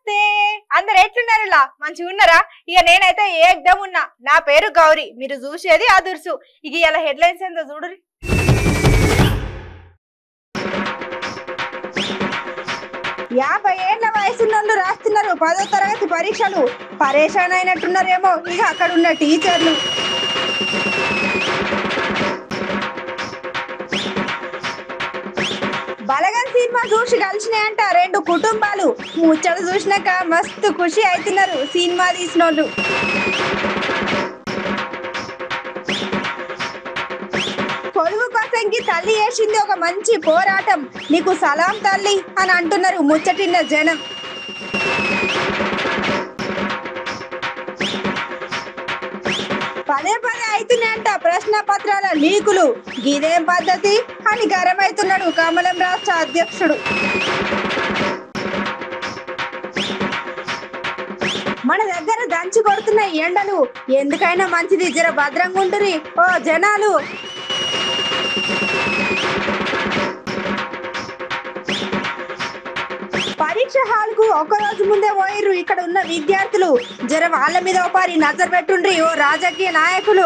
నమస్తే అందరు ఎట్లున్నారు ఇలా మంచిగా ఉన్నారా ఇక నేనైతే ఏకదం ఉన్నా నా పేరు గౌరీ మీరు చూసేది అదుర్సు ఇక ఇలా హెడ్లైన్స్ ఏందో చూడురి యాభై ఏళ్ల వయసున్నోళ్ళు రాస్తున్నారు పదో తరగతి పరీక్షలు పరేషాన్ అయినట్టున్నారేమో ఇక అక్కడ ఉన్న టీచర్లు బలగన్ సినిమా చూసి కలిసినాయంట రెండు కుటుంబాలు ముచ్చట చూసినాక మస్తు ఖుషి అవుతున్నారు సినిమా తీసినోళ్ళు కొలువు కోసంకి తల్లి చేసింది ఒక మంచి పోరాటం నీకు సలాం తల్లి అని అంటున్నారు ముచ్చటిన్న జనం పదే పదే అవుతున్నాయంట ప్రశ్న పత్రాల లీకులు ఇదేం పద్ధతి అని గరమవుతున్నాడు కమలం రాష్ట్ర అధ్యక్షుడు మన దగ్గర దంచి కొడుతున్న ఎండలు ఎందుకైనా మంచిది జర భద్రంగా ఉంటురి ఓ జనాలు పరీక్ష హాల్ కు ఒక రోజు ముందే పోయిర్రు ఇక్కడ ఉన్న విద్యార్థులు జర వాళ్ళ మీద ఒకసారి నజర్ పెట్టుండ్రి ఓ రాజకీయ నాయకులు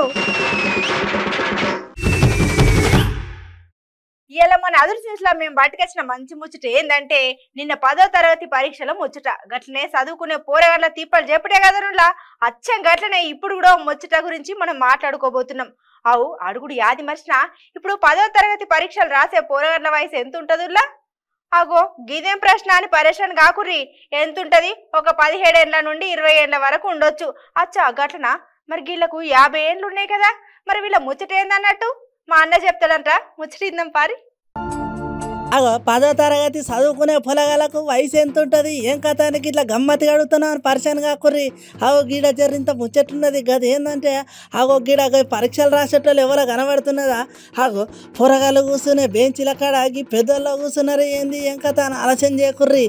ఇలా మన అదురు న్యూస్లో మేము బయటకొచ్చిన మంచి ముచ్చట ఏందంటే నిన్న పదో తరగతి పరీక్షల ముచ్చట గట్లనే చదువుకునే పోరగాళ్ళ తీప్పలు చెప్పడే కదనులా అచ్చం గట్లనే ఇప్పుడు కూడా ఓ ముచ్చట గురించి మనం మాట్లాడుకోబోతున్నాం అవు అడుగుడు యాది మర్చిన ఇప్పుడు పదో తరగతి పరీక్షలు రాసే పోరగాళ్ళ వయసు ఎంత ఉంటుందిలా అగో గిదేం ప్రశ్న అని పరేషాన్ కాకుర్రి ఎంతుంటది ఒక పదిహేడేళ్ల నుండి ఇరవై ఏళ్ల వరకు ఉండొచ్చు అచ్చా గట్లనా మరి వీళ్ళకు యాభై ఏండ్లు ఉన్నాయి కదా మరి వీళ్ళ ముచ్చట ఏందన్నట్టు మా అన్న చెప్తాడంట ముచ్చటిద్దాం పారి అగో పదో తరగతి చదువుకునే పొలగాలకు వయసు ఎంత ఉంటుంది ఏం కథానికి ఇట్లా గమ్మత్తి అడుగుతున్నావు అని పరిచయం కాకుర్రి అగో గీడ జరింత ముచ్చట్టున్నది గది ఏంటంటే అగో గీడ గ పరీక్షలు రాసేటోళ్ళు ఎవరో కనబడుతున్నదా అగో పొరగాలు కూర్చునే బెంచీల కాడ ఆగి పెద్దోళ్ళు కూర్చున్నారు ఏంది ఏం కథ అని ఆలోచన చేయకుర్రి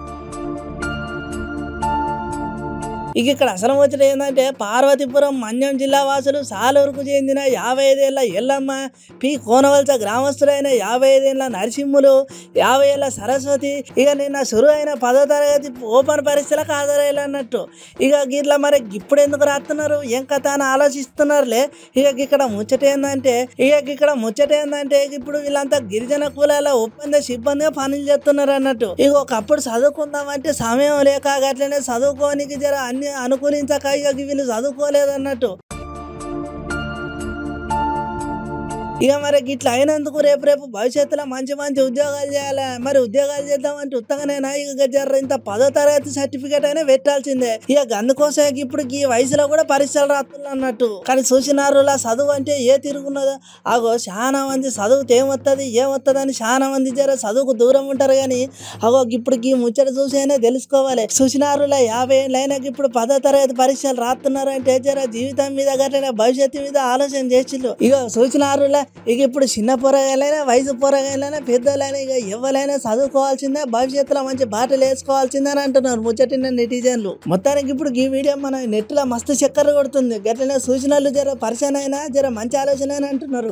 ఇక ఇక్కడ అసలు వచ్చిన ఏంటంటే పార్వతీపురం మన్యం జిల్లా వాసులు సాలూరుకు చెందిన యాభై ఐదేళ్ల ఎల్లమ్మ పి కోనవలస గ్రామస్తులైన యాభై ఐదేళ్ల నరసింహులు యాభై ఏళ్ళ సరస్వతి ఇక నిన్న సురు అయిన పదో తరగతి ఓపెన్ పరీక్షలకు హాజరయ్యాలన్నట్టు ఇక గిట్ల మరి ఇప్పుడు ఎందుకు రాస్తున్నారు ఏం కథ అని ఆలోచిస్తున్నారులే ఇక ఇక్కడ ముచ్చట ఏంటంటే ఇక ఇక్కడ ముచ్చట ఏంటంటే ఇప్పుడు వీళ్ళంతా గిరిజన కులాల ఒప్పంద సిబ్బందిగా పనులు చేస్తున్నారు అన్నట్టు ఇక ఒకప్పుడు చదువుకుందామంటే సమయం లేక అట్లనే చదువుకోనికి జర అన్ని అనుకూలించక ఇక వీళ్ళు చదువుకోలేదు అన్నట్టు ఇక మరి ఇట్లా అయినందుకు రేపు రేపు భవిష్యత్తులో మంచి మంచి ఉద్యోగాలు చేయాలి మరి ఉద్యోగాలు చేద్దామంటే ఉత్తగానేనా ఇక జర ఇంత పదో తరగతి సర్టిఫికేట్ అయినా పెట్టాల్సిందే ఇక అందుకోసం ఇప్పుడు ఈ వయసులో కూడా పరీక్షలు రాస్తున్నారు అన్నట్టు కానీ చూసినారులా చదువు అంటే ఏ తిరుగున్నదో అగో చాలా మంది చదువుతే ఏమొస్తుంది ఏమొస్తుంది అని చాలా మంది జర చదువుకు దూరం ఉంటారు కానీ అగో ఇప్పుడు ఈ ముచ్చట చూసేనే తెలుసుకోవాలి చూసినారులా యాభై ఏళ్ళు అయినాక ఇప్పుడు పదో తరగతి పరీక్షలు రాస్తున్నారు అంటే జర జీవితం మీద గట్ల భవిష్యత్తు మీద ఆలోచన చేసిళ్ళు ఇక చూసినారులా ఇక ఇప్పుడు చిన్న పొరగాయలైనా వయసు పొరగాయలైనా పెద్దోళ్ళైనా ఇక ఎవరైనా చదువుకోవాల్సిందే భవిష్యత్తులో మంచి బాటలు వేసుకోవాల్సిందే అని అంటున్నారు ముచ్చటిన నెటిజన్లు మొత్తానికి ఇప్పుడు ఈ వీడియో మన నెట్ లో మస్తు చక్కర కొడుతుంది గట్లనే సూచనలు జర పరిచయం అయినా జర మంచి ఆలోచన అని అంటున్నారు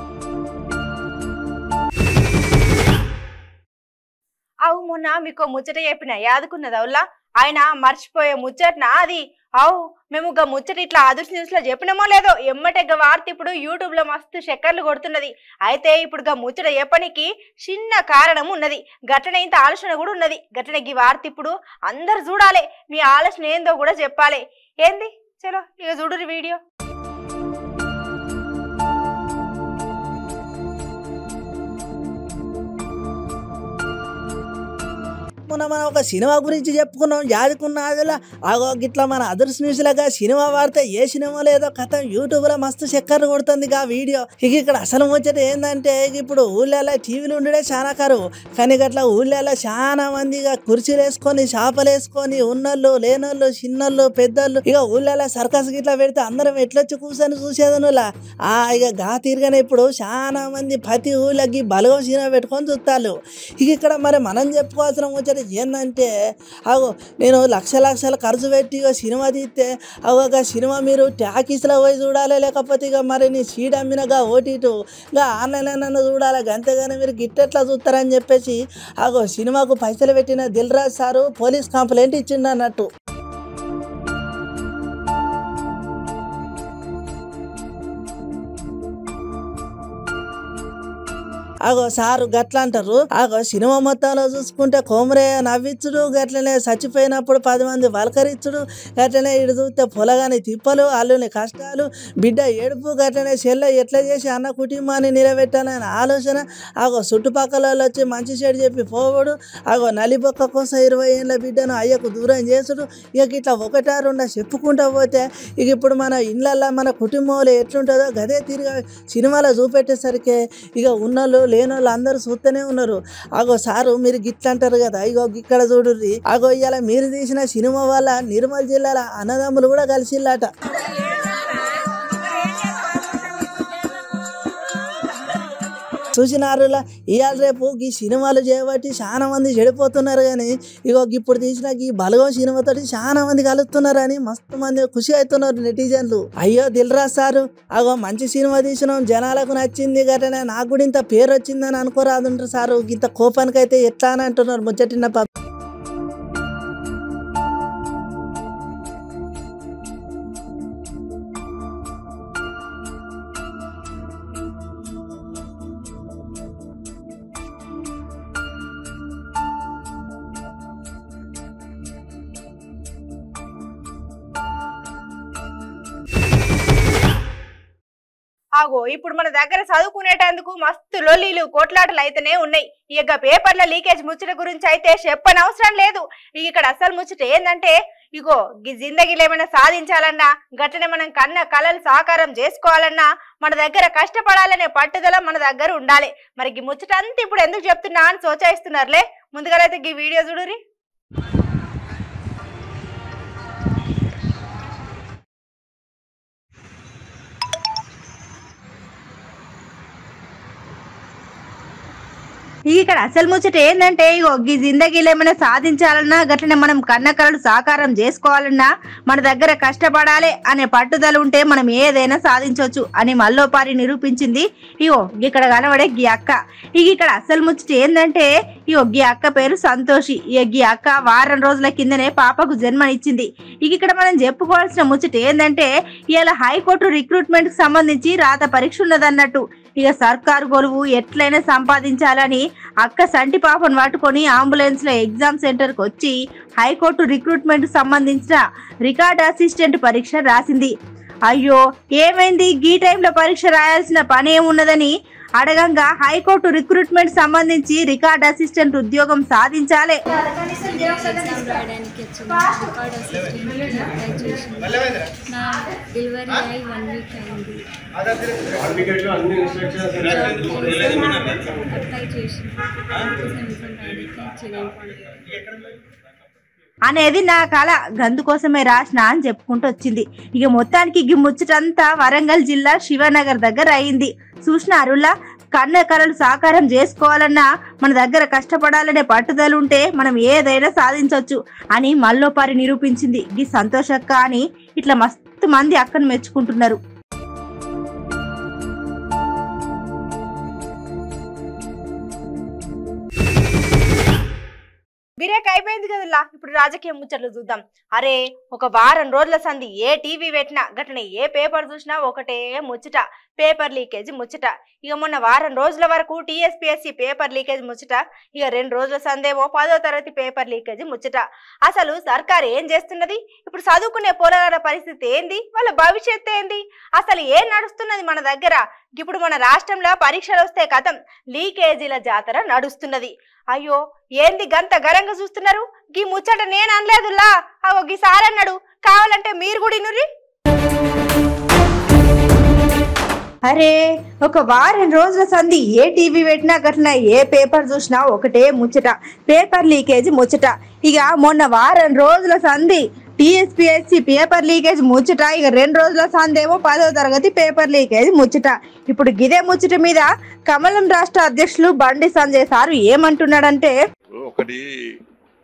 అవు మొన్న మీకు ముచ్చట చెప్పిన యాదుకున్నదవులా ఆయన మర్చిపోయే ముచ్చటనా అది అవు మేము గా ముచ్చట ఇట్లా అదుర్స్ న్యూస్ లో చెప్పినామో లేదో ఎమ్మటే గా వార్త ఇప్పుడు యూట్యూబ్ లో మస్తు చక్కర్లు కొడుతున్నది అయితే ఇప్పుడు గా ముచ్చట చెప్పనికి చిన్న కారణం ఉన్నది గట్లనే ఇంత ఆలోచన కూడా ఉన్నది గట్లనే ఈ వార్త ఇప్పుడు అందరు చూడాలి మీ ఆలోచన ఏందో కూడా చెప్పాలి ఏంది చలో ఇక చూడురి వీడియో మొన్న మనం ఒక సినిమా గురించి చెప్పుకున్నాం యాదుకున్న అదిలా ఆగో గిట్లా మన అదర్స్ న్యూస్లాగా సినిమా వాడితే ఏ సినిమా లేదో కథ యూట్యూబ్ లో మస్తు చక్కర్లు కొడుతుంది ఆ వీడియో ఇక ఇక్కడ అసలు ముచ్చట ఏంటంటే ఇక ఇప్పుడు ఊళ్ళలో టీవీలు ఉండడే చాలా కరువు కానీ గట్లా ఊళ్ళలో చాలా మంది ఇక కుర్చీలు వేసుకొని చేపలు వేసుకొని ఉన్నోళ్ళు లేనోళ్ళు చిన్నోళ్ళు పెద్దోళ్ళు ఇక ఊళ్ళలో సర్కస్ గిట్లా పెడితే అందరం ఎట్లొచ్చి కూర్చొని చూసేదనులా ఆ ఇక గా తీరుగానే ఇప్పుడు చాలా మంది ప్రతి ఊళ్ళకి బలగం సినిమా పెట్టుకొని చూస్తారు ఇక ఇక్కడ మరి మనం చెప్పుకోవాల్సిన ముచ్చట ముచ్చట ఏందంటే అగో నేను లక్ష లక్షలు ఖర్చు పెట్టి ఇక సినిమా తీస్తే అగో ఇక సినిమా మీరు ట్యాకీస్లో పోయి చూడాలి లేకపోతే ఇక మరి నీ సీడ్ అమ్మినగా ఓటీటు ఇక ఆన్లైన్లో నన్ను చూడాలి అంతేగాని మీరు గిట్టెట్లా చూస్తారని చెప్పేసి అగో సినిమాకు పైసలు పెట్టిన Dil Raj sir police complaint ఇచ్చిండు అన్నట్టు అగో సారు గట్ల అంటారు అగో సినిమా మొత్తంలో చూసుకుంటే కోమరే నవ్విచ్చుడు గట్లనే చచ్చిపోయినప్పుడు పది మంది వలకరిచ్చుడు గట్లనే ఇటు చూస్తే పొలగాని తిప్పలు అల్లుని కష్టాలు బిడ్డ ఏడుపు గట్లనే చెల్ల ఎట్లా చేసి అన్న కుటుంబాన్ని నిలబెట్టాలనే ఆలోచన అగో చుట్టుపక్కల వాళ్ళు వచ్చి మంచి చెడు చెప్పి పోవడు అగో నలిబొక్క కోసం ఇరవై ఏళ్ళ బిడ్డను అయ్యకు దూరం చేసుడు ఇక ఇట్లా ఒకటా రెండా చెప్పుకుంటా పోతే ఇక ఇప్పుడు మన ఇళ్ళల్లో మన కుటుంబంలో ఎట్లుంటుందో గదే తిరిగి సినిమాలో చూపెట్టేసరికి ఇక ఉన్నోళ్ళు లేనోళ్ళు అందరూ చూస్తూనే ఉన్నారు అగో సారు మీరు గిట్ల అంటారు కదా ఇగో ఇక్కడ చూడుర్రి అగో ఇవాళ మీరు తీసిన సినిమా వల్ల నిర్మల్ జిల్లాల అన్నదమ్ములు కూడా కలిసిల్లాట చూసినారులా ఇవాళ రేపు ఈ సినిమాలు చేయబట్టి చాలా మంది చెడిపోతున్నారు కానీ ఇగో ఇప్పుడు తీసిన ఈ బలగం సినిమాతోటి చాలా మంది కలుస్తున్నారు అని మస్తు మంది ఖుషి అవుతున్నారు నెటిజన్లు అయ్యో దిల్రాజ్ సారు అగో మంచి సినిమా తీసినాం జనాలకు నచ్చింది గటనే నాకు కూడా ఇంత పేరు వచ్చిందని అనుకోరాదుంటారు సారు ఇంత కోపానికి అయితే ఎట్లా అని అంటున్నారు ముచ్చటిన్న పాప ఆగో ఇప్పుడు మన దగ్గర చదువుకునేటందుకు మస్తు లొల్లీలు కొట్లాటలు అయితేనే ఉన్నాయి ఇక పేపర్ల లీకేజ్ ముచ్చట గురించి అయితే చెప్పని అవసరం లేదు ఇక ఇక్కడ అసలు ముచ్చట ఏందంటే ఇగో ఈ జిందగీలో ఏమైనా సాధించాలన్నా గట్లనే మనం కన్న కళలు సాకారం చేసుకోవాలన్నా మన దగ్గర కష్టపడాలనే పట్టుదల మన దగ్గర ఉండాలి మరి ఈ ముచ్చట అంతా ఇప్పుడు ఎందుకు చెప్తున్నా అని సోచాయిస్తున్నారులే ముందుగా అయితే ఈ వీడియో చూడురి ఇక ఇక్కడ అసలు ముచ్చట ఏంటంటే ఇగో ఈ జిందగీలో ఏమైనా సాధించాలన్నా గట్లనే మనం కన్న కలలు సాకారం చేసుకోవాలన్నా మన దగ్గర కష్టపడాలి అనే పట్టుదల ఉంటే మనం ఏదైనా సాధించవచ్చు అని మల్లోపారి నిరూపించింది ఇగో ఇక్కడ కనబడే గీ అక్క ఇక ఇక్కడ అసలు ముచ్చట ఏంటంటే ఇగో గీ అక్క పేరు సంతోషి ఇక గీ అక్క వారం రోజుల కిందనే పాపకు జన్మనిచ్చింది ఇక ఇక్కడ మనం చెప్పుకోవాల్సిన ముచ్చట ఏంటంటే ఇలా హైకోర్టు రిక్రూట్మెంట్ కి సంబంధించి రాత పరీక్ష ఉన్నదన్నట్టు ఇక సర్కారు గొలువు ఎట్లయినా సంపాదించాలని అక్క సంటి పాపను పట్టుకొని అంబులెన్స్ లో ఎగ్జామ్ సెంటర్ కి వచ్చి హైకోర్టు రిక్రూట్మెంట్ కి సంబంధించిన రికార్డ్ అసిస్టెంట్ పరీక్ష రాసింది అయ్యో ఏమైంది గీ టైంలో పరీక్ష రాయాల్సిన పని ఏమున్నదని అడగంగా హైకోర్టు రిక్రూట్మెంట్ సంబంధించి రికార్డ్ అసిస్టెంట్ ఉద్యోగం సాధించాలి ఎగ్జామ్ రాయడానికి వచ్చింది రికార్డ్ అసిస్టెంట్ అప్లై చేసింది నా డెలివరీ అయి వన్ వీక్ అయింది అప్లై చేసింది అందుకోసం ఎగ్జామ్ రాయడానికి వచ్చింది అనేది నా కళ గందు కోసమే రాసిన అని చెప్పుకుంటూ వచ్చింది ఇక మొత్తానికి ఈ ముచ్చటంతా వరంగల్ జిల్లా శివనగర్ దగ్గర అయింది చూసినారులా కన్న కళలు సాకారం చేసుకోవాలన్నా మన దగ్గర కష్టపడాలనే పట్టుదల ఉంటే మనం ఏదైనా సాధించవచ్చు అని మల్లోపారి నిరూపించింది ఈ సంతోషక్క అని ఇట్లా మస్తు మంది అక్కను మెచ్చుకుంటున్నారు బిరేక్ అయిపోయింది కదలా ఇప్పుడు రాజకీయ ముచ్చట్లు చూద్దాం అరే ఒక వారం రోజుల సంధి ఏ టీవీ పెట్టినా గట్లనే ఏ పేపర్ చూసినా ఒకటే ముచ్చట పేపర్ లీకేజ్ ముచ్చట ఇక మొన్న వారం రోజుల వరకు టీఎస్పీఎస్సీ పేపర్ లీకేజ్ ముచ్చట ఇక రెండు రోజుల సందేమో పదో తరగతి పేపర్ లీకేజ్ ముచ్చట అసలు సర్కార్ ఏం చేస్తున్నది ఇప్పుడు చదువుకునే పోరాట పరిస్థితి ఏంది వాళ్ళ భవిష్యత్తు ఏంది అసలు ఏం నడుస్తున్నది మన దగ్గర ఇప్పుడు మన రాష్ట్రంలో పరీక్షలు వస్తే కథం లీకేజీల జాతర నడుస్తున్నది అయ్యో ఏంది గంత గరంగా చూస్తున్నారు గీ ముచ్చట నేను అనలేదులా అగో గీ సార్ అన్నాడు కావాలంటే మీరు కూడా ఇనుర్రి అరే ఒక వారం రోజుల సంధి ఏ టీవీ పెట్టినా గట్ల ఏ పేపర్ చూసినా ఒకటే ముచ్చట పేపర్ లీకేజ్ ముచ్చట ఇక మొన్న వారం రోజుల సంధి టీఎస్పీఎస్సీ పేపర్ లీకేజ్ ముచ్చట ఇక రెండు రోజుల సందేమో పదో తరగతి పేపర్ లీకేజ్ ముచ్చట ఇప్పుడు గిదే ముచ్చట మీద కమలం రాష్ట్ర అధ్యక్షులు బండి సంజయ్ సారు ఏమంటున్నాడంటే ఒకటి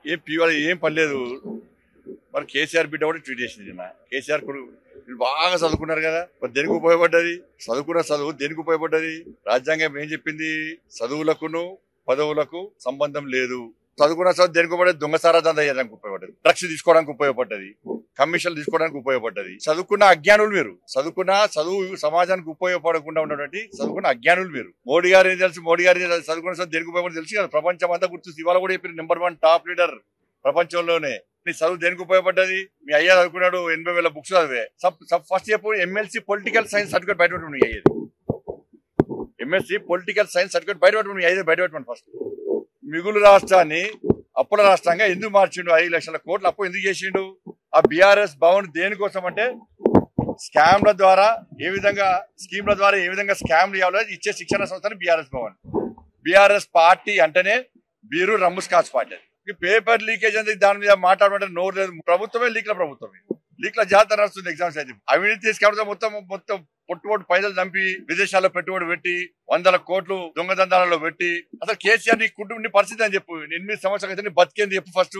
ఏం పీవాలి ఏం పర్లేదు మరి కేసీఆర్ బిడ్డ కూడా ట్వీట్ చేసింది నిన్న కేసీఆర్ కొడుకు వీళ్ళు బాగా చదువుకున్నారు కదా మరి దేనికి ఉపయోగపడ్డది చదువుకున్న చదువు దేనికి ఉపయోగపడ్డది రాజ్యాంగం ఏం చెప్పింది చదువులకును పదవులకు సంబంధం లేదు చదువుకున్న చదువు దేనికి ఉపయోగపడ్డది దొంగసారా దందా చేయడానికి ఉపయోగపడ్డది డ్రగ్స్ తీసుకోవడానికి ఉపయోగపడ్డది కమిషన్లు తీసుకోవడానికి ఉపయోగపడ్డది చదువుకున్న అజ్ఞానులు మీరు చదువుకున్న చదువు సమాజానికి ఉపయోగపడకుండా ఉన్నటువంటి చదువుకున్న అజ్ఞానులు మీరు మోడీ గారు ఏం తెలుసు మోడీ గారు ఏం తెలుసు? చదువుకున్న చదువు దేనికి ఉపయోగపడి తెలుసు కదా ప్రపంచం అంతా గుర్తు ఇవాళ కూడా చెప్పిన నెంబర్ వన్ టాప్ లీడర్ ప్రపంచంలోనే నీ చదువు దేనికి ఉపయోగపడ్డది మీ అయ్యా చదువుకున్నాడు ఎనభై వేల బుక్స్ చదివే సబ్ సబ్ ఫస్ట్ చెప్పు ఎంఎల్సి పొలిటికల్ సైన్స్ సర్టిఫికేట్ బయట పెట్టు నీ అయ్యేది ఎంఎస్సి పొలిటికల్ సైన్స్ సర్టిఫికేట్ బయట పెట్టు నీ అయ్యేది బయట పెట్టమని ఫస్ట్ మిగులు రాష్ట్రాన్ని అప్పుల రాష్ట్రంగా ఎందుకు మార్చిండు ఐదు లక్షల కోట్ల అప్పు ఎందుకు చేసిండు ఆ బీఆర్ఎస్ భవన్ దేనికోసం అంటే స్కామ్ల ద్వారా ఏ విధంగా స్కీమ్ల ద్వారా ఏ విధంగా స్కామ్లు చేయాలో ఇచ్చే శిక్షణ సంస్థని బీఆర్ఎస్ భవన్ బీఆర్ఎస్ పార్టీ అంటేనే బీరు రమ్ము స్కాచ్ పార్టీ ఈ పేపర్ లీకేజ్ అనేది దాని మీద మాట్లాడమంటే నోరు లేదు ప్రభుత్వమే లీక్ల ప్రభుత్వమే లీక్ల జాతర నడుస్తుంది ఎగ్జామ్స్ అయితే అవినీతి తీసుకెళ్తే మొత్తం మొత్తం పొట్టుపోటు పైసలు చంపి విదేశాల్లో పెట్టుబడి పెట్టి వందల కోట్లు దొంగదందాలలో పెట్టి అసలు కేసీఆర్ నీ కుటుంబ నీ పరిస్థితి అని చెప్పు ఎనిమిది సంవత్సరాల క్రితం నీ బతికేంది చెప్పు ఫస్ట్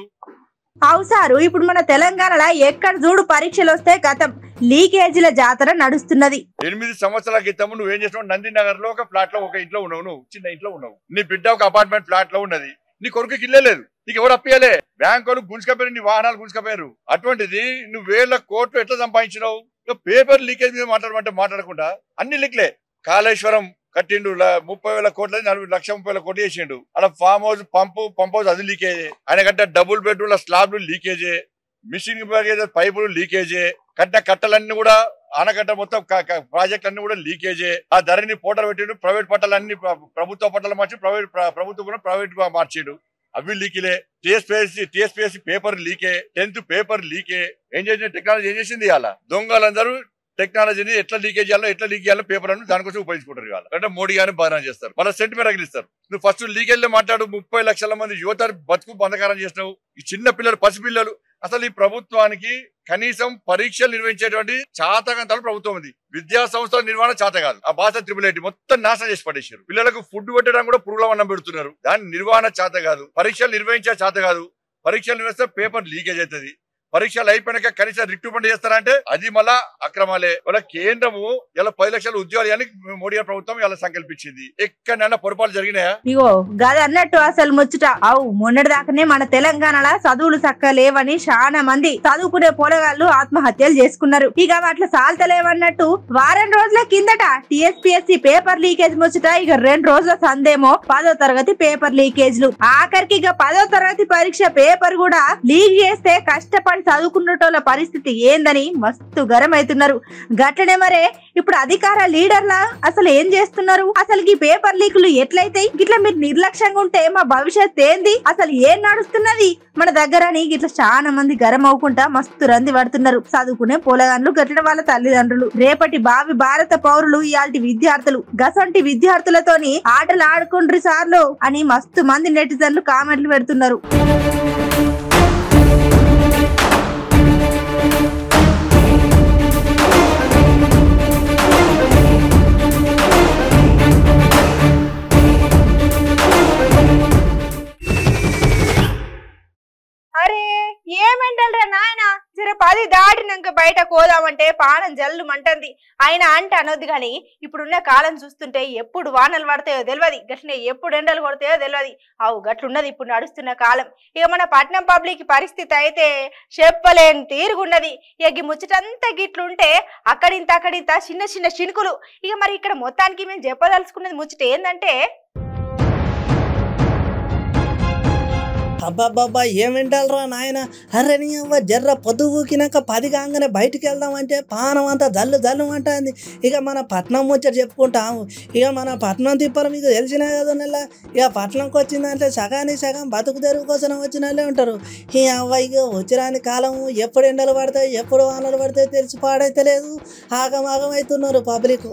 అవు సారు ఇప్పుడు మన తెలంగాణలో ఎక్కడ చూడు పరీక్షలు వస్తే గతం లీకేజీల జాతర నడుస్తున్నది ఎనిమిది సంవత్సరాల క్రితం నువ్వేం చేసినావు నంది నగర్ లో ఒక ఫ్లాట్ లో ఒక ఇంట్లో ఉన్నావు నువ్వు చిన్న ఇంట్లో ఉన్నావు నీ బిడ్డ ఒక అపార్ట్మెంట్ ఫ్లాట్ లో ఉన్నది నీ కొడుకుకి ఇల్లే లేదు నీకు ఎవరు అప్పియలే బ్యాంక్ వాళ్ళు గుంజుకపోయారు నీ వాహనాలు గుంజుకపోయారు అటువంటిది నువ్వు వేల కోట్లు ఎట్లా సంపాదించినావు ఇక పేపర్ లీకేజ్ మీద మాట్లాడమంటే మాట్లాడకుండా అన్ని లిక్లే కాళేశ్వరం కట్టిండు ల- ముప్పై వేల కోట్ల నలభై లక్ష ముప్పై వేల కోట్లు చేసిండు అలా farm house pump pump house అది లీకేజే ఆయన కట్టిన డబుల్ బెడ్రూమ్ల స్లాబ్లు లీకేజే మిషన్ పైపులు లీకేజే కట్టిన కట్టలన్నీ కూడా ఆనకట్ట మొత్తం క- క- ప్రాజెక్ట్ అన్ని కూడా లీకేజే ఆ ధరని పోటలు పెట్టిండు ప్రైవేట్ పట్టాలన్నీ ప్ర- ప్రభుత్వ పట్టాలు మార్చి ప్రైవేట్ ప్ర- ప్రభుత్వం కూడా ప్రైవేట్ గా మార్చిండు అవి లీకిలే టీఎస్పీఎస్సీ టీఎస్పీఎస్సీ పేపర్ లీకే టెన్త్ పేపర్ లీకే ఏం చేసిన టెక్నాలజీ ఏం చేసింది ఇవాళ దొంగలందరూ టెక్నాలజీని ఎట్లా లీకేజ్ చేయాలో ఎట్లా లీక్ చేయాలో పేపర్ అని దానికోసం ఉపయోగించుకుంటారు ఇవాళ అంటే మోడీ గారిని బాగా చేస్తారు మళ్ళీ సెంటిమెంట్ రగిలిస్తారు నువ్వు ఫస్ట్ లీకేజ్ మాట్లాడు ముప్పై లక్షల మంది యువత బతుకు బంధకారం చేసినావు ఈ చిన్న పిల్లలు పసిపిల్లలు అసలు ఈ ప్రభుత్వానికి కనీసం పరీక్షలు నిర్వహించేటువంటి చాతకంతాలు ప్రభుత్వం ఉంది విద్యా సంస్థల నిర్వహణ చాత కాదు ఆ భాష త్రిబుల్ ఐటీ మొత్తం నాశనం చేసి పడేశారు పిల్లలకు ఫుడ్ పెట్టడం కూడా పురుగుల వన్నం పెడుతున్నారు దాని నిర్వహణ చాత కాదు పరీక్షలు నిర్వహించే చాత కాదు పరీక్షలు నిర్వహిస్తే పేపర్ లీకేజ్ అవుతుంది పరీక్షలు అయిపోయినాక కనీసం రిక్రూట్మెంట్ చేస్తారంటే అది మళ్ళా అక్రమాలే వాళ్ళ కేంద్రము ఇలా పది లక్షల ఉద్యోగాలు ఇవ్వాలని మోడీ గారి ప్రభుత్వం ఇలా సంకల్పించింది ఎక్కడైనా పొరపాటు జరిగినాయా ఇగో గది అన్నట్టు అసలు ముచ్చట అవు మొన్నటి దాకానే మన తెలంగాణలో చదువులు చక్క లేవని చాలా మంది చదువుకునే పోలగాళ్ళు ఆత్మహత్యలు చేసుకున్నారు ఇక అట్లా సాల్తలేవన్నట్టు వారం రోజుల కిందట టిఎస్పిఎస్సి పేపర్ లీకేజ్ ముచ్చట ఇక రెండు రోజుల సందేమో పదో తరగతి పేపర్ లీకేజ్లు ఆఖరికి ఇక పదో తరగతి పరీక్ష పేపర్ కూడా లీక్ చేస్తే కష్టపడి చదువుకున్నటోళ్ళ పరిస్థితి ఏందని మస్తు గరం అవుతున్నారు గట్లనే మరే ఇప్పుడు అధికార లీడర్లా అసలు ఏం చేస్తున్నారు అసలు ఈ పేపర్ లీకులు ఎట్లయితాయి ఇట్లా మీరు నిర్లక్ష్యంగా ఉంటే మా భవిష్యత్ ఏంది అసలు ఏం నడుస్తున్నది మన దగ్గర అని ఇట్లా చాలా మంది గరం అవ్వకుండా మస్తు రంది పడుతున్నారు చదువుకునే పోలగాన్లు గట్టిన వాళ్ళ తల్లిదండ్రులు రేపటి భావి భారత పౌరులు ఇయాల్టి విద్యార్థులు గసంటి విద్యార్థులతోని ఆటలు ఆడుకుండ్రి సార్లు అని మస్తు మంది నెటిజన్లు కామెంట్లు పెడుతున్నారు అరే ఏమెంటలరా నాయన జర పది దాటినాక బయట కోదామంటే పానం జల్లు మంటంది ఆయన అంటే అనొద్దు కానీ ఇప్పుడున్న కాలం చూస్తుంటే ఎప్పుడు వానలు పడతాయో తెలియదు గట్లనే ఎప్పుడు ఎండలు కొడతాయో తెలియదు అవు గట్లున్నది ఇప్పుడు నడుస్తున్న కాలం ఇక మన పట్నం పబ్లిక్ పరిస్థితి అయితే చెప్పలేని తీరుగున్నది ఇక ఈ ముచ్చటంతా గిట్లుంటే అక్కడింత అక్కడింత చిన్న చిన్న చినుకులు ఇక మరి ఇక్కడ మొత్తానికి మేము చెప్పదలుచుకున్నది ముచ్చట ఏంటంటే అబ్బాబ్బాబ్బా ఏం వింటాలరా నాయన అరే నీ అవ్వ జర్ర పొద్దుగూకినాక పది కాగానే బయటికి వెళ్దామంటే పానం అంతా జల్లు జల్లు అంటుంది ఇక మన పట్నం ముచ్చట చెప్పుకుంటాము ఇక మన పట్నం తిప్పలు మీకు తెలిసినా కదా నెల ఇక పట్నంకి వచ్చిందంటే సగానికి సగం బతుకు తెరువు కోసం వచ్చిన వాళ్ళే ఉంటారు ఈ అవ్వ ఇక వచ్చిరాని కాలము ఎప్పుడు ఎండలు పడతాయి ఎప్పుడు వానలు పడతాయి తెలిసి పాడైతే లేదు ఆగమాగం అవుతున్నారు పబ్లిక్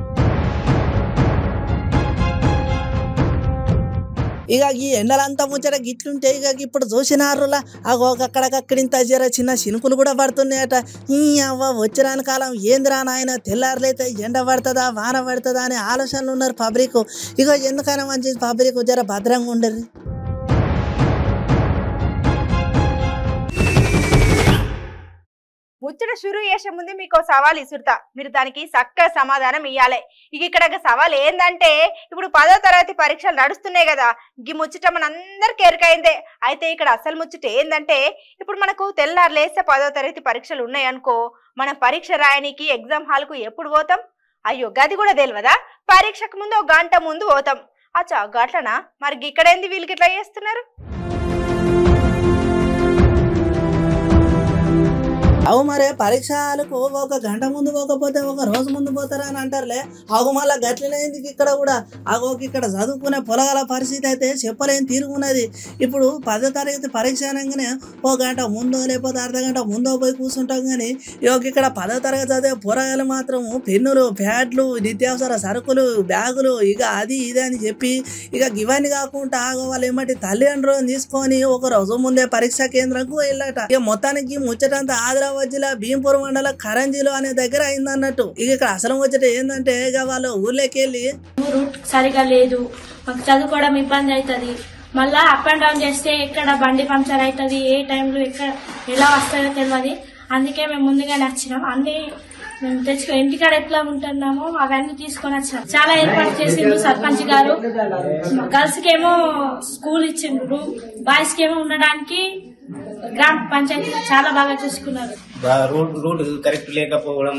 ఇక ఈ ఎండలంతా ముచ్చట గిట్లుంటే ఇక ఇప్పుడు చూసినారులా అగో అక్కడక్కడింత జర చిన్న చినుకులు కూడా పడుతున్నాయట ఈ అవ్వ వచ్చిరాని కాలం ఏందిరా నాయన తెల్లారులైతే ఎండ పడుతుందా వాన పడుతుందా అనే ఆలోచనలు ఉన్నారు పబ్లిక్ ఇక ఎందుకైనా మంచి పబ్లిక్ జర భద్రంగా ఉండరు ముచ్చట షురు చేసే ముందు మీకు ఓ సవాల్ ఇసురుతా మీరు దానికి చక్క సమాధానం ఇవ్వాలి ఇక ఇక్కడ ఒక సవాల్ ఏందంటే ఇప్పుడు పదో తరగతి పరీక్షలు నడుస్తున్నాయి కదా ఈ ముచ్చట మనందరికి ఎరుకైందే అయితే ఇక్కడ అసలు ముచ్చట ఏందంటే ఇప్పుడు మనకు తెల్లారు లేస్తే పదో తరగతి పరీక్షలు ఉన్నాయి అనుకో మనం పరీక్ష రాయనికి ఎగ్జామ్ హాల్కు ఎప్పుడు పోతాం అయ్యో గది కూడా తెలియదా పరీక్షకు ముందు ఒక గంట ముందు పోతాం అచ్చా గట్లనా మరి ఇక్కడేంది వీళ్ళకి ఇట్లా చేస్తున్నారు అవు మరే పరీక్షలకు ఒక గంట ముందు పోకపోతే ఒక రోజు ముందు పోతారా అని అంటారులే అగు మళ్ళా గట్లనేంది ఇక్కడ కూడా అగోకి ఇక్కడ చదువుకునే పొలగల పరిస్థితి అయితే చెప్పలేని తీరుగున్నది ఇప్పుడు పదో తరగతి పరీక్ష అనగానే ఓ గంట ముందో లేకపోతే అర్ధ గంట ముందో పోయి కూర్చుంటాం కానీ ఇక ఇక్కడ పదో తరగతి చదివే పొరగాలు మాత్రం పెన్నులు ప్యాడ్లు నిత్యావసర సరుకులు బ్యాగులు ఇక అది ఇది అని చెప్పి ఇక ఇవన్నీ కాకుండా ఆగో వాళ్ళు ఏమంటే తల్లిదండ్రులను తీసుకొని ఒక రోజు ముందే పరీక్షా కేంద్రంకు వెళ్ళట ఇక మొత్తానికి ముచ్చటంతా ఆదిలాబాద్ జిల్లా భీంపూర్ మండల కరంజీలో అనే దగ్గర అయిందన్నట్టు ఇక ఇక్కడ అసలు ముచ్చట ఏంటంటే ఇక వాళ్ళు ఊర్లోకి వెళ్ళి రూట్ సరిగా లేదు మాకు చదువుకోవడం ఇబ్బంది అవుతుంది మళ్ళా అప్ అండ్ డౌన్ చేస్తే ఎక్కడ బండి పంక్చర్ అవుతుంది ఏ టైంలో ఎక్కడ ఎలా వస్తుందో తెలియదు అందుకే మేము ముందుగానే వచ్చినాం అన్ని మేము తెచ్చుకో ఇంటికాడ ఎట్లా ఉంటున్నామో అవన్నీ తీసుకొని వచ్చినాం చాలా ఏర్పాటు చేసిండ్రు సర్పంచ్ గారు గర్ల్స్ కేమో స్కూల్ ఇచ్చిండ్రు బాయ్స్ కేమో ఉండడానికి గ్రామ పంచాయతీ చాలా బాగా చూసుకున్నారు ఆ రూట్ రూట్ కరెక్ట్ లేకపోవడం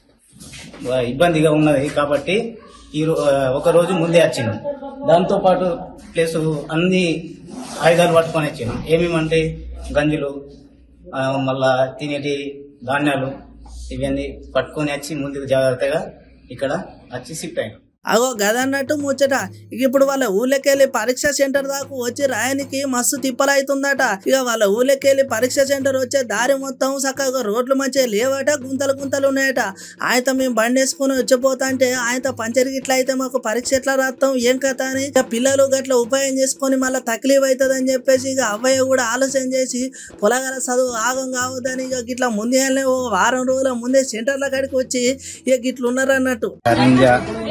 ఆ, ఇబ్బందిగా ఉన్నది కాబట్టి ఈ రో- ఆ, ఒక రోజు ముందే వచ్చినాం దాంతో పాటు ప్లస్ అన్ని ఆయుధాలు పట్టుకొని వచ్చినాం ఏమేమంటే గంజులు ఆ, మళ్ళా తినేటి ధాన్యాలు ఇవన్నీ పట్టుకొని వచ్చి ముందుకు జాగ్రత్తగా ఇక్కడ వచ్చి షిఫ్ట్ అయినాం అగో గదన్నట్టు ముచ్చట ఇక ఇప్పుడు వాళ్ళ ఊళ్ళకెళ్ళి పరీక్ష సెంటర్ దాకా వచ్చి రాయనికి మస్తు తిప్పలైతుందట ఇక వాళ్ళ ఊళ్ళకెళ్ళి పరీక్ష సెంటర్ వచ్చే దారి మొత్తం చక్కగా రోడ్లు మంచిగా లేవట గుంతలు గుంతలు ఉన్నాయట ఆయనతో మేము బండి వేసుకుని వచ్చిపోతా అంటే ఆయనతో పంచర్ గిట్ల అయితే మాకు పరీక్ష ఎట్లా రాస్తాం ఏం కథ అని ఇక పిల్లలు గట్ల ఉపాయం చేసుకొని మళ్ళీ తక్లీఫ్ అవుతుంది అని చెప్పేసి ఇక అవ్వయ్య కూడా ఆలోచన చేసి పొలగల చదువు ఆగం కావద్దని ఇక గిట్ల ముందే ఓ వారం రోజుల ముందే సెంటర్ల కాడికి వచ్చి ఇక గిట్ల ఉన్నారు అన్నట్టు కరింజా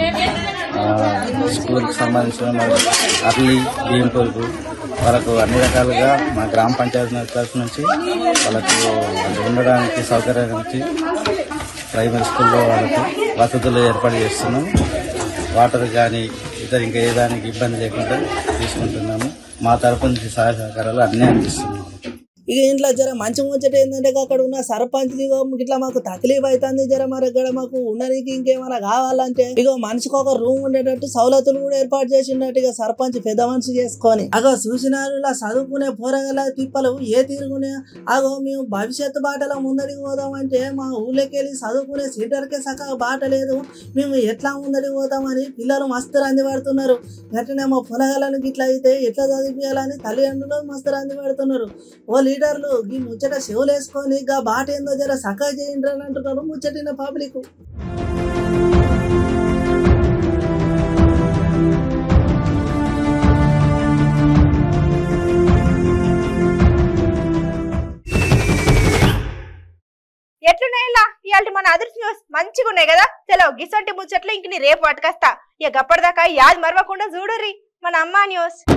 స్కూల్కి సంబంధించిన మరి అర్లీ బియ్యంపూర్కు వాళ్ళకు అన్ని రకాలుగా మా గ్రామ పంచాయతీ తరఫు నుంచి వాళ్ళకు ఉండడానికి సౌకర్యం నుంచి ప్రైమరీ స్కూల్లో వాళ్ళకు వసతులు ఏర్పాటు చేస్తున్నాం వాటర్ కానీ ఇతర ఇంకా ఏ దానికి ఇబ్బంది లేకుండా తీసుకుంటున్నాము మా తరపు నుంచి సహాయ సహకారాలు అన్నీ అందిస్తున్నాము ఇక ఇంట్లో జర మంచి ముచ్చట ఏంటంటే అక్కడ ఉన్న సర్పంచ్ ఇగో ఇట్లా మాకు తక్లీఫ్ అవుతుంది జర మరి ఇక్కడ మాకు ఉండడానికి ఇంకేమైనా కావాలంటే ఇగో మనిషికి ఒక రూమ్ ఉండేటట్టు సౌలతులు కూడా ఏర్పాటు చేసిండట్టు ఇక సర్పంచ్ పెద్ద మనిషి చేసుకొని అగో చూసినారు ఇలా చదువుకునే పోరగల తిప్పలు ఏ తీరుగునే అగో మేము భవిష్యత్తు బాటలో ముందడికి పోదామంటే మా ఊళ్ళోకి వెళ్ళి చదువుకునే సీటర్కే సక్కగా బాట లేదు మేము ఎట్లా ముందడికి పోతామని పిల్లలు మస్తు రంది పడుతున్నారు వెంటనే మా పొలగలను ఇట్లా అయితే ఎట్లా చదివించాలని తల్లిదండ్రులు మస్తు రంది పడుతున్నారు ఓ లీడర్లు ఈ ముచ్చట చెవులు వేసుకొని గా బాట ఏందో జర సక్క చేయండి అని అంటున్నారు ముచ్చటిన పబ్లిక్ ఎట్లున్నాయి ఇలా ఇవాళ మన అదృష్ట న్యూస్ మంచిగా ఉన్నాయి కదా చలో గిసంటి ముచ్చట్లు ఇంక నీ రేపు పట్టుకొస్తా ఇక గప్పటిదాకా యాద్ మరవకుండా చూడుర్రి మన అమ్మా న్యూస్